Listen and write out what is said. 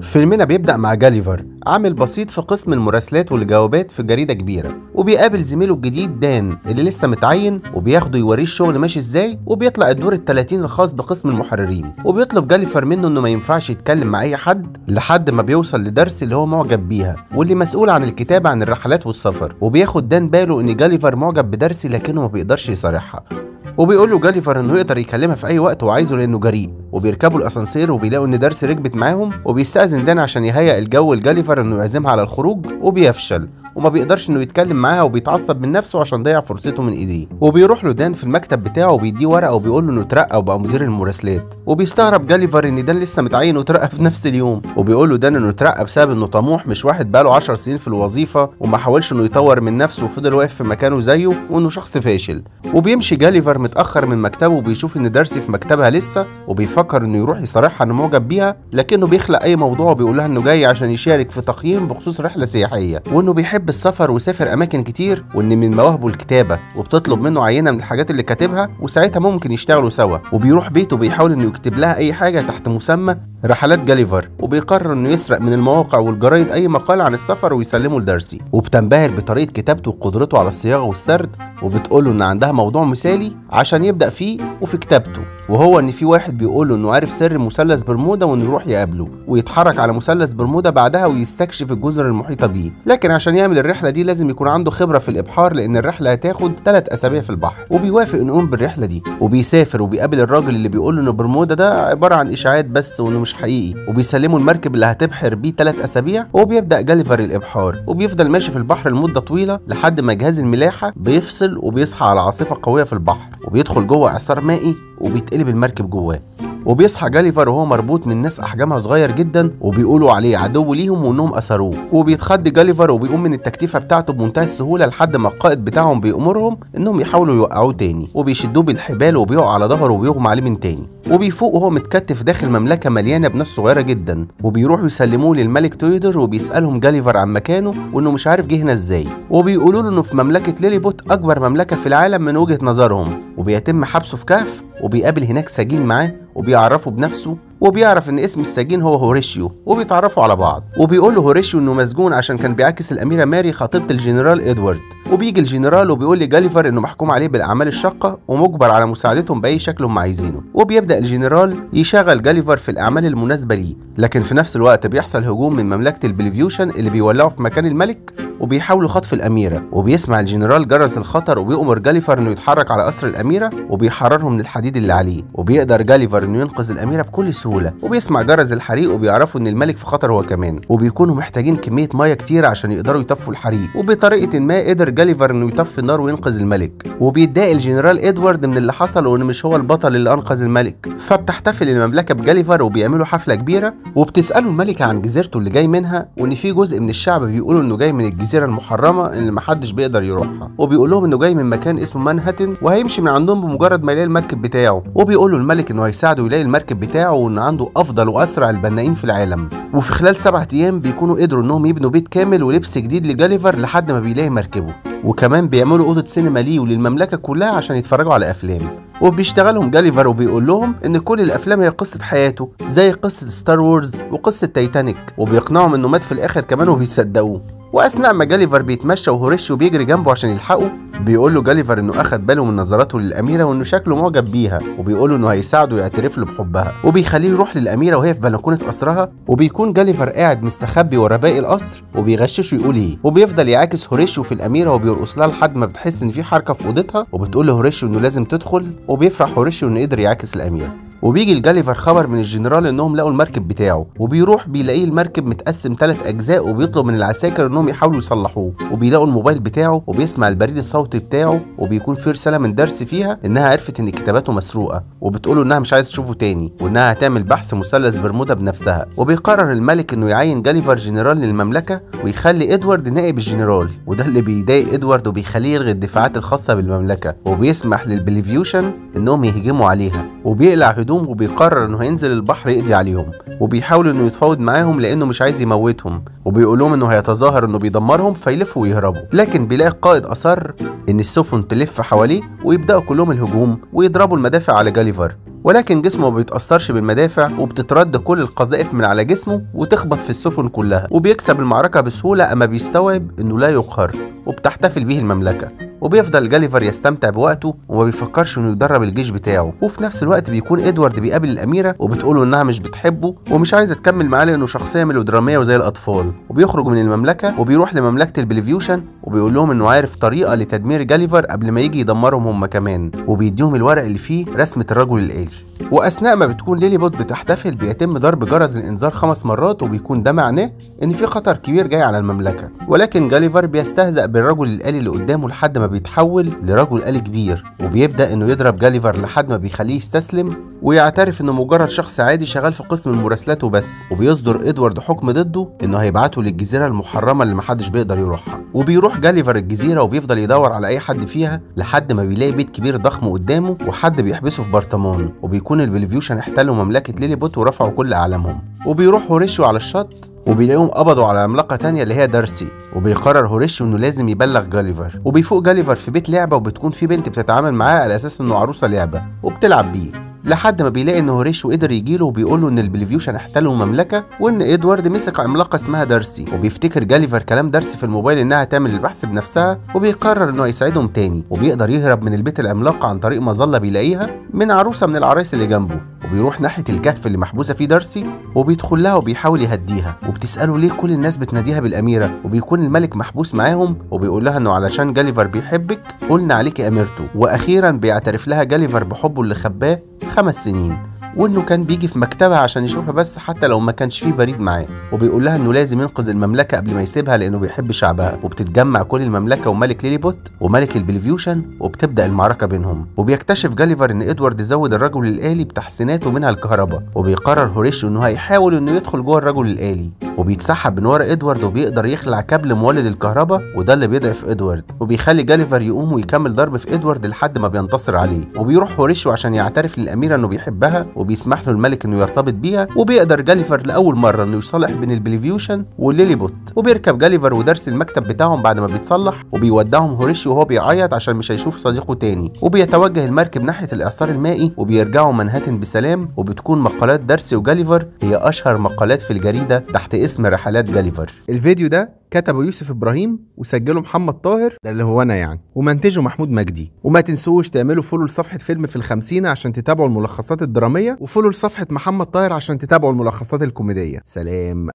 فيلمنا بيبدأ مع جاليفر عامل بسيط في قسم المراسلات والجوابات في جريدة كبيرة وبيقابل زميله الجديد دان اللي لسه متعين وبياخده يوريه الشغل ماشي ازاي وبيطلع الدور ال 30 الخاص بقسم المحررين وبيطلب جاليفر منه انه ما ينفعش يتكلم مع اي حد لحد ما بيوصل لدرس اللي هو معجب بيها واللي مسؤول عن الكتابة عن الرحلات والسفر وبياخد دان باله ان جاليفر معجب بدرسي لكنه ما بيقدرش يصارحها وبيقول له جاليفر انه يقدر يكلمها في اي وقت وعايزه لانه جريء وبيركبوا الاسانسير وبيلاقوا ان دارسي ركبت معاهم وبيستأذن دان عشان يهيئ الجو لجاليفر انه يعزمها على الخروج وبيفشل وما بيقدرش انه يتكلم معاها وبيتعصب من نفسه عشان ضيع فرصته من ايديه وبيروح له دان في المكتب بتاعه وبيديه ورقه وبيقول له انه اترقى وبقى مدير المراسلات وبيستغرب جاليفر ان دان لسه متعين وترقى في نفس اليوم وبيقول له دان انه اترقى بسبب انه طموح مش واحد بقاله 10 سنين في الوظيفه وما حاولش انه يطور من نفسه وفضل واقف في مكانه زيه وانه شخص فاشل وبيمشي جاليفر متاخر من مكتبه وبيشوف ان دارسي في مكتبها لسه وبيفكر انه يروح يصارحها انه معجب بيها لكنه بيخلق اي موضوع وبيقول لها انه جاي عشان يشارك في تقييم بخصوص رحله سياحيه وانه بيحب السفر وسافر اماكن كتير وان من مواهبه الكتابه وبتطلب منه عينه من الحاجات اللي كاتبها وساعتها ممكن يشتغلوا سوا وبيروح بيته وبيحاول انه يكتب لها اي حاجه تحت مسمى رحلات جاليفر وبيقرر انه يسرق من المواقع والجرايد اي مقال عن السفر ويسلمه لدارسي وبتنبهر بطريقه كتابته وقدرته على الصياغه والسرد وبتقول له ان عندها موضوع مثالي عشان يبدا فيه وفي كتابته وهو ان في واحد بيقول له انه عارف سر مثلث برمودا وانه يروح يقابله ويتحرك على مثلث برمودا بعدها ويستكشف الجزر المحيطه بيه لكن عشان يعمل الرحله دي لازم يكون عنده خبره في الابحار لان الرحله هتاخد ثلاث اسابيع في البحر وبيوافق انه يقوم بالرحله دي وبيسافر وبيقابل الراجل اللي بيقول له ان برمودا ده عباره عن اشاعات بس وانه مش حقيقي وبيسلمه المركب اللي هتبحر بيه ثلاث اسابيع وبيبدا جاليفر الابحار وبيفضل ماشي في البحر لمده طويله لحد ما جهاز الملاحه بيفصل وبيصحى على عاصفه قويه في البحر وبيدخل جوه اعصار مائي وبيتقلب المركب جواه وبيصحى جاليفر وهو مربوط من ناس احجامها صغير جدا وبيقولوا عليه عدو ليهم وانهم اثروه وبيتخض جاليفر وبيقوم من التكتيفه بتاعته بمنتهى السهوله لحد ما القائد بتاعهم بيامرهم انهم يحاولوا يوقعوه تاني وبيشدوه بالحبال وبيقع على ظهره وبيغمى عليه من تاني وبيفوق وهو متكتف داخل مملكه مليانه بناس صغيره جدا وبيروحوا يسلموه للملك تويدر وبيسالهم جاليفر عن مكانه وانه مش عارف جه هنا ازاي وبيقولوا له انه في مملكه ليليبوت اكبر مملكه في العالم من وجهه نظرهم وبيتم حبسه في كهف وبيقابل هناك سجين معاه وبيعرفه بنفسه وبيعرف ان اسم السجين هو هوريشيو وبيتعرفوا على بعض وبيقول له هوريشيو انه مسجون عشان كان بيعاكس الاميره ماري خطيبه الجنرال ادوارد وبيجي الجنرال وبيقول لجاليفر انه محكوم عليه بالاعمال الشاقه ومجبر على مساعدتهم باي شكل هم عايزينه وبيبدا الجنرال يشغل جاليفر في الاعمال المناسبه ليه لكن في نفس الوقت بيحصل هجوم من مملكه البليفيوشن اللي بيولعوا في مكان الملك وبيحاولوا خطف الاميره وبيسمع الجنرال جرس الخطر وبيأمر جاليفر انه يتحرك على قصر الاميره وبيحرره من الحديد اللي عليه وبيقدر جاليفر انه ينقذ الاميره بكل سهوله وبيسمع جرس الحريق وبيعرفوا ان الملك في خطر هو كمان وبيكونوا محتاجين كميه ميه كتير عشان يقدروا يطفوا الحريق وبطريقه ما قدر جاليفر انه يطفي النار وينقذ الملك وبيتضايق الجنرال ادوارد من اللي حصل وانه مش هو البطل اللي انقذ الملك فبتحتفل المملكه بجاليفر وبيعملوا حفله كبيره وبتساله الملكه عن جزيرته اللي جاي منها وان في جزء من الشعب بيقولوا انه جاي من الجزيره المحرمه اللي محدش بيقدر يروحها وبيقول لهم انه جاي من مكان اسمه مانهاتن وهيمشي من عندهم بمجرد ما يلاقي المركب بتاعه وبيقول له الملك انه هيساعده يلاقي المركب بتاعه وان عنده افضل واسرع البنائين في العالم وفي خلال سبعة ايام بيكونوا قدروا انهم يبنوا بيت كامل ولبس جديد لجاليفر لحد ما بيلاقي مركبه وكمان بيعملوا اوضه سينما ليه وللمملكه كلها عشان يتفرجوا على افلام وبيشتغلهم جاليفر وبيقول لهم ان كل الافلام هي قصه حياته زي قصه ستار وورز وقصه تايتانيك وبيقنعهم انه مات في الاخر كمان وبيصدقوه واثناء ما جاليفر بيتمشى وهوريشيو بيجري جنبه عشان يلحقه بيقول له جاليفر انه اخد باله من نظراته للاميره وانه شكله معجب بيها وبيقول له انه هيساعده يعترف له بحبها وبيخليه يروح للاميره وهي في بلكونه قصرها وبيكون جاليفر قاعد مستخبي ورا باقي القصر وبيغششه يقول ايه وبيفضل يعاكس هوريشيو في الاميره وبيرقص لها لحد ما بتحس ان في حركه في اوضتها وبتقول لهوريشيو انه لازم تدخل وبيفرح هوريشيو انه قدر يعاكس الاميره وبيجي لجاليفر خبر من الجنرال انهم لقوا المركب بتاعه وبيروح بيلاقيه المركب متقسم ثلاث اجزاء وبيطلب من العساكر انهم يحاولوا يصلحوه وبيلاقوا الموبايل بتاعه وبيسمع البريد الصوتي بتاعه وبيكون في رساله من درس فيها انها عرفت ان كتاباته مسروقه وبتقوله انها مش عايزه تشوفه تاني وانها هتعمل بحث مثلث برمودا بنفسها وبيقرر الملك انه يعين جاليفر جنرال للمملكه ويخلي ادوارد نائب الجنرال وده اللي بيضايق ادوارد وبيخليه يلغي الدفاعات الخاصه بالمملكه وبيسمح للبليفيوشن انهم يهجموا عليها وبيقلع هدومه وبيقرر انه هينزل البحر يقضي عليهم وبيحاول انه يتفاوض معاهم لانه مش عايز يموتهم وبيقول لهم انه هيتظاهر انه بيدمرهم فيلفوا ويهربوا لكن بيلاقي القائد اصر ان السفن تلف حواليه ويبداوا كلهم الهجوم ويضربوا المدافع على جاليفر ولكن جسمه ما بيتأثرش بالمدافع وبتترد كل القذائف من على جسمه وتخبط في السفن كلها وبيكسب المعركة بسهولة أما بيستوعب إنه لا يقهر وبتحتفل بيه المملكة وبيفضل جاليفر يستمتع بوقته وما بيفكرش انه يدرب الجيش بتاعه وفي نفس الوقت بيكون ادوارد بيقابل الاميره وبتقوله انها مش بتحبه ومش عايزه تكمل معاه لانه شخصيه ميلودراميه وزي الاطفال وبيخرج من المملكه وبيروح لمملكه البليفيوشن وبيقول لهم انه عارف طريقه لتدمير جاليفر قبل ما يجي يدمرهم هم كمان وبيديهم الورق اللي فيه رسمه الرجل الالي واثناء ما بتكون ليلي بوت بتحتفل بيتم ضرب جرس الانذار خمس مرات وبيكون ده معناه ان في خطر كبير جاي على المملكه ولكن جاليفر بيستهزأ بالرجل الالي اللي قدامه لحد ما بيتحول لرجل آلي كبير وبيبدأ انه يضرب جاليفر لحد ما بيخليه يستسلم ويعترف انه مجرد شخص عادي شغال في قسم المراسلات وبس وبيصدر ادوارد حكم ضده انه هيبعته للجزيره المحرمه اللي محدش بيقدر يروحها وبيروح جاليفر الجزيره وبيفضل يدور على اي حد فيها لحد ما بيلاقي بيت كبير ضخم قدامه وحد بيحبسه في برطمان وبيكون البليفيوشن احتلوا مملكه ليلي بوت ورفعوا كل اعلامهم وبيروح هوريشيو على الشط وبيلاقيهم قبضوا على عملاقة تانية اللي هي دارسي وبيقرر هوريشيو انه لازم يبلغ جاليفر وبيفوق جاليفر في بيت لعبة وبتكون في بنت بتتعامل معاه على اساس انه عروسة لعبة وبتلعب بيه لحد ما بيلاقي ان هوريشيو قدر يجيله وبيقول له ان البليفيوشن احتلوا المملكه وان ادوارد مسك عملاقه اسمها دارسي وبيفتكر جاليفر كلام دارسي في الموبايل انها تعمل البحث بنفسها وبيقرر انه هيساعدهم تاني وبيقدر يهرب من البيت العملاقه عن طريق مظله بيلاقيها من عروسه من العرايس اللي جنبه وبيروح ناحيه الكهف اللي محبوسه فيه دارسي وبيدخل لها وبيحاول يهديها وبتساله ليه كل الناس بتناديها بالاميره وبيكون الملك محبوس معاهم وبيقول لها انه علشان جاليفر بيحبك قلنا عليكي اميرته واخيرا بيعترف لها جاليفر بحبه اللي خباه خمس سنين وانه كان بيجي في مكتبها عشان يشوفها بس حتى لو ما كانش فيه بريد معاه وبيقول لها انه لازم ينقذ المملكه قبل ما يسيبها لانه بيحب شعبها وبتتجمع كل المملكه وملك ليليبوت وملك البليفيوشن وبتبدا المعركه بينهم وبيكتشف جاليفر ان ادوارد زود الرجل الالي بتحسينات ومنها الكهرباء وبيقرر هوريشيو انه هيحاول انه يدخل جوه الرجل الالي وبيتسحب من ورا ادوارد وبيقدر يخلع كابل مولد الكهرباء وده اللي بيضعف ادوارد وبيخلي جاليفر يقوم ويكمل ضرب في ادوارد لحد ما بينتصر عليه وبيروح هوريشيو عشان يعترف للاميره انه بيحبها وبيسمح له الملك انه يرتبط بيها وبيقدر جاليفر لاول مره انه يصالح بين البليفيوشن والليليبوت وبيركب جاليفر ودرس المكتب بتاعهم بعد ما بيتصلح وبيودعهم هوريشيو وهو بيعيط عشان مش هيشوف صديقه تاني وبيتوجه المركب ناحيه الاعصار المائي وبيرجعوا منهاتن بسلام وبتكون مقالات دارسي وجاليفر هي اشهر مقالات في الجريده تحت اسم رحلات جاليفر الفيديو ده كتبه يوسف ابراهيم وسجله محمد طاهر ده اللي هو انا يعني ومنتجه محمود مجدي وما تنسوش تعملوا فولو لصفحه فيلم في الخمسين عشان تتابعوا الملخصات الدراميه وفولو لصفحه محمد طاهر عشان تتابعوا الملخصات الكوميديه سلام